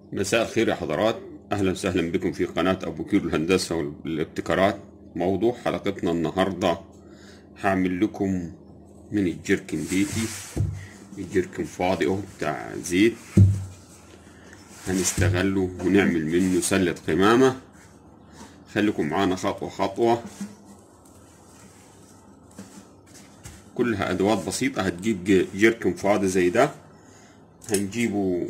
مساء الخير يا حضرات اهلا وسهلا بكم في قناة ابو كيلو الهندسة والابتكارات موضوع حلقتنا النهاردة هعمل لكم من الجركن بيتي الجركن فاضي اهو بتاع زيت هنستغله ونعمل منه سلة قمامة خليكم معانا خطوة خطوة كلها ادوات بسيطة هتجيب جركن فاضي زي ده هنجيبه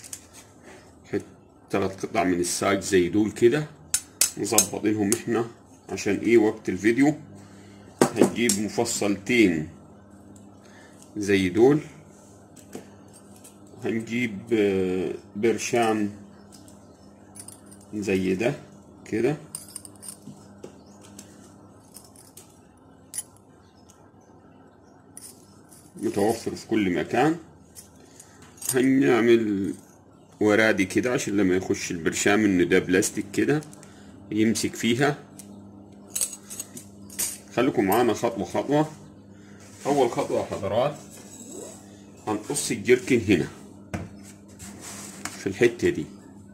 ثلاث قطع من الساج زي دول كده مظبطينهم احنا عشان ايه وقت الفيديو هنجيب مفصلتين زي دول هنجيب برشام زي ده كده متوفر في كل مكان هنعمل ورادي كده عشان لما يخش البرشام انه ده بلاستيك كده يمسك فيها خليكم معانا خطوة خطوة اول خطوة يا حضرات هنقص الجركن هنا في الحتة دي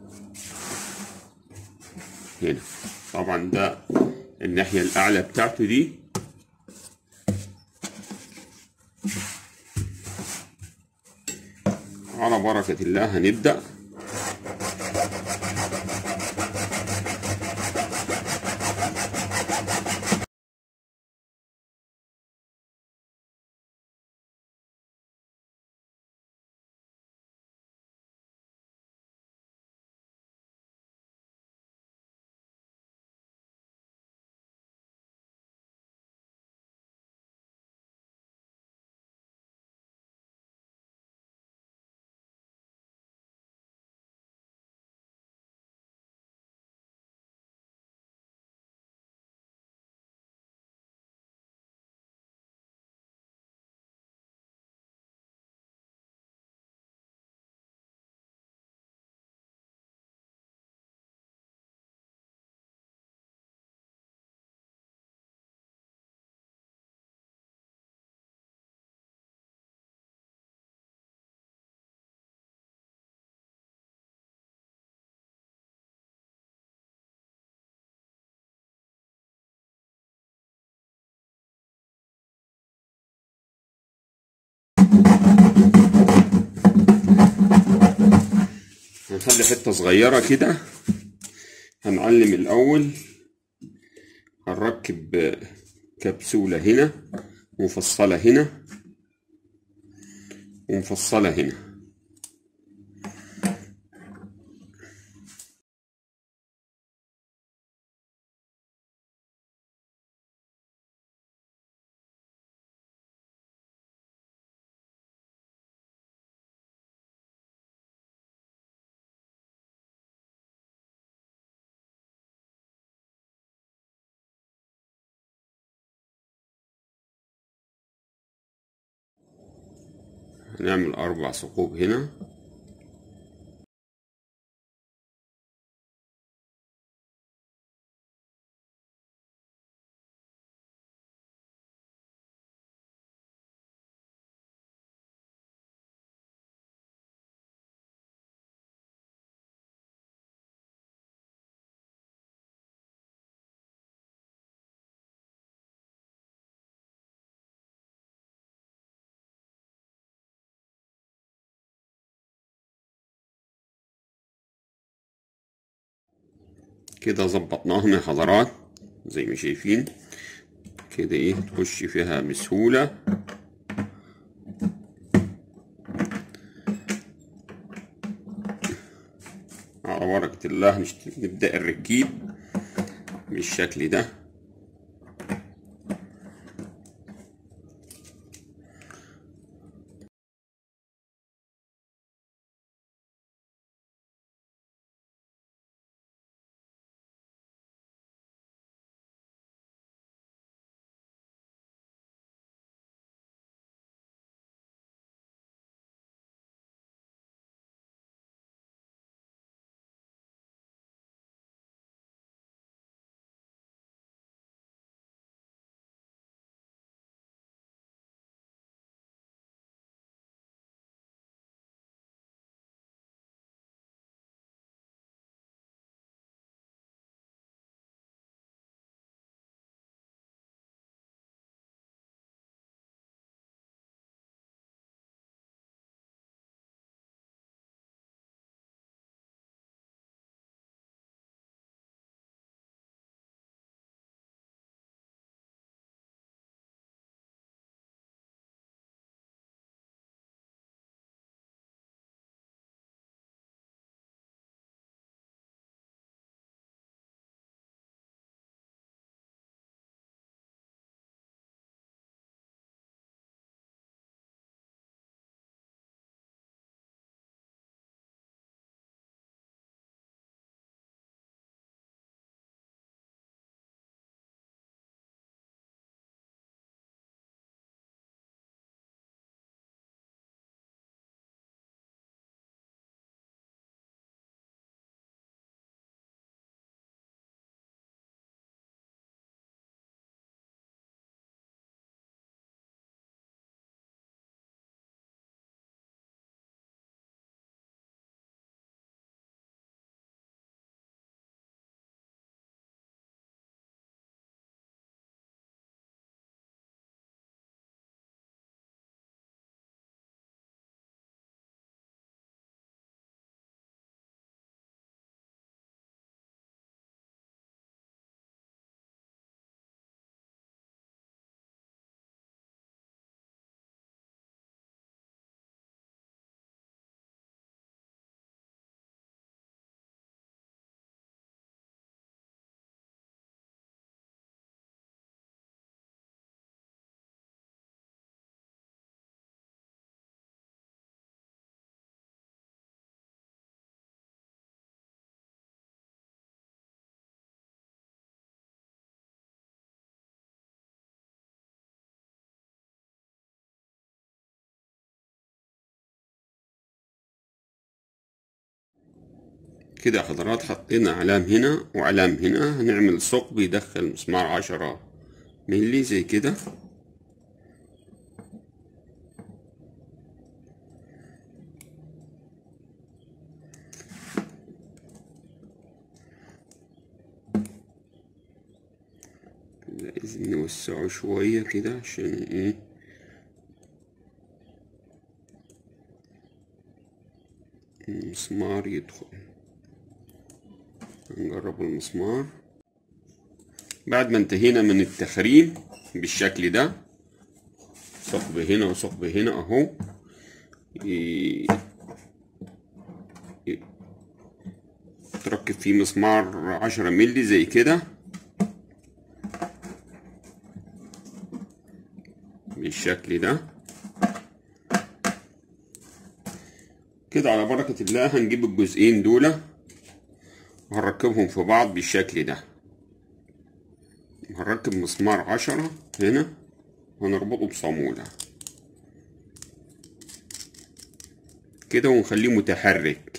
هنا طبعا ده الناحية الاعلى بتاعته دي على بركة الله هنبدأ هنخلي حتة صغيرة كده هنعلم الأول هنركب كبسولة هنا مفصلة هنا ومفصلة هنا هنعمل أربع ثقوب هنا كده ظبطناهم يا حضرات زي ما شايفين كده ايه تخش فيها بسهولة على بركة الله نبدأ الركيب بالشكل ده كده يا حضرات حطينا علام هنا وعلام هنا هنعمل ثقب يدخل مسمار عشرة ملي زي كده لازم نوسعه شوية كده عشان ايه المسمار يدخل نجرب المسمار بعد ما انتهينا من التخريم بالشكل ده ثقب هنا وثقب هنا اهو ي- ي- تركب فيه مسمار عشرة ملي زي كده بالشكل ده كده على بركة الله هنجيب الجزئين دول وهنركبهم في بعض بالشكل ده هنركب مسمار عشرة هنا وهنربطه بصامولة كده ونخليه متحرك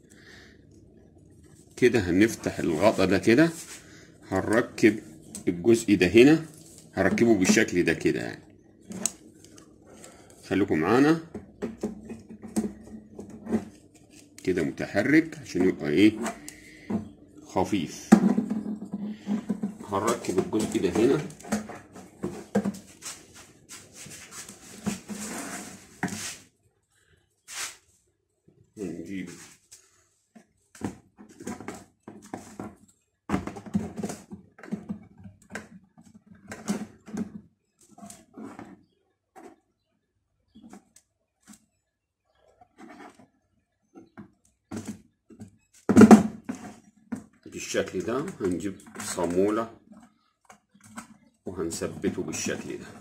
كده هنفتح الغطا ده كده هنركب الجزء ده هنا هركبه بالشكل ده كده يعني خليكم معانا كده متحرك عشان يبقى ايه خفيف هنركب الجزء ده هنا ونجيب بالشكل ده هنجيب صامولة وهنثبته بالشكل ده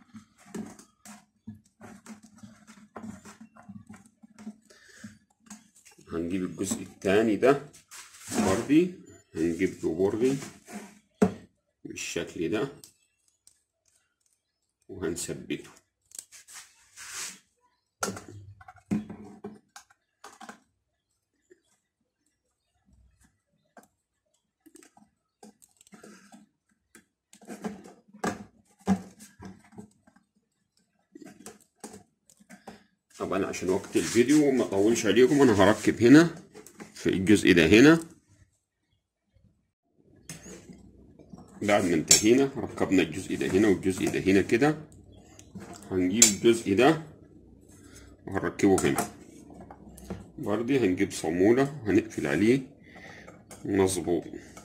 هنجيب الجزء التاني ده بردي هنجيب له بردي بالشكل ده وهنثبته طبعا عشان وقت الفيديو وما اطولش عليكم انا هركب هنا في الجزء ده هنا بعد ما انتهينا ركبنا الجزء ده هنا والجزء ده هنا كده هنجيب الجزء ده وهنركبه هنا برضه هنجيب صامولة وهنقفل عليه مظبوط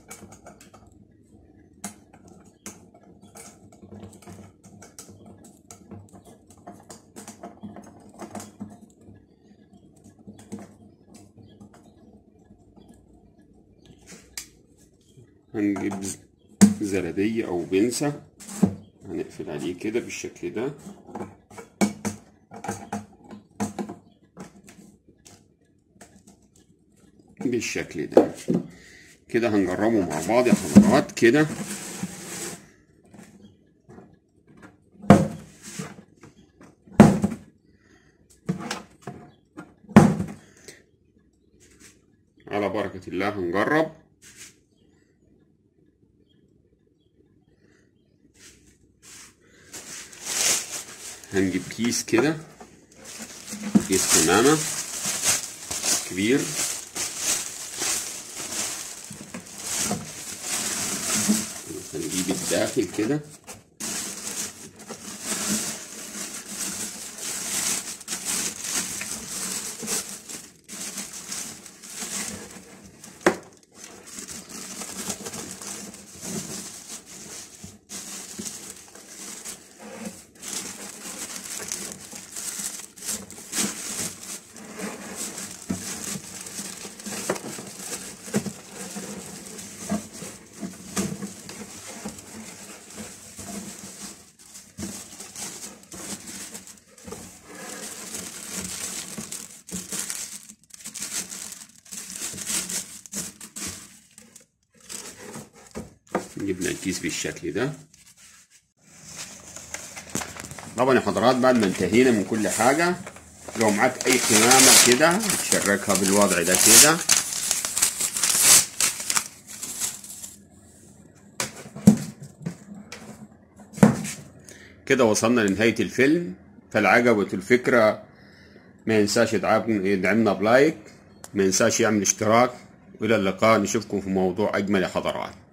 هنجيب زلدية أو بنسة هنقفل عليه كده بالشكل ده بالشكل ده كده هنجربه مع بعض يا حضرات كده على بركة الله هنجرب هنجيب كيس كده كيس قمامة كبير هنجيب الداخل كده جبنا الكيس بالشكل ده طبعا يا حضرات بعد ما انتهينا من كل حاجة لو معاك أي قمامة كده تشركها بالوضع ده كده كده وصلنا لنهاية الفيلم فالعجبت الفكرة ما ينساش يدعمنا يدعمنا بلايك ما ينساش يعمل اشتراك والى اللقاء نشوفكم في موضوع اجمل يا حضرات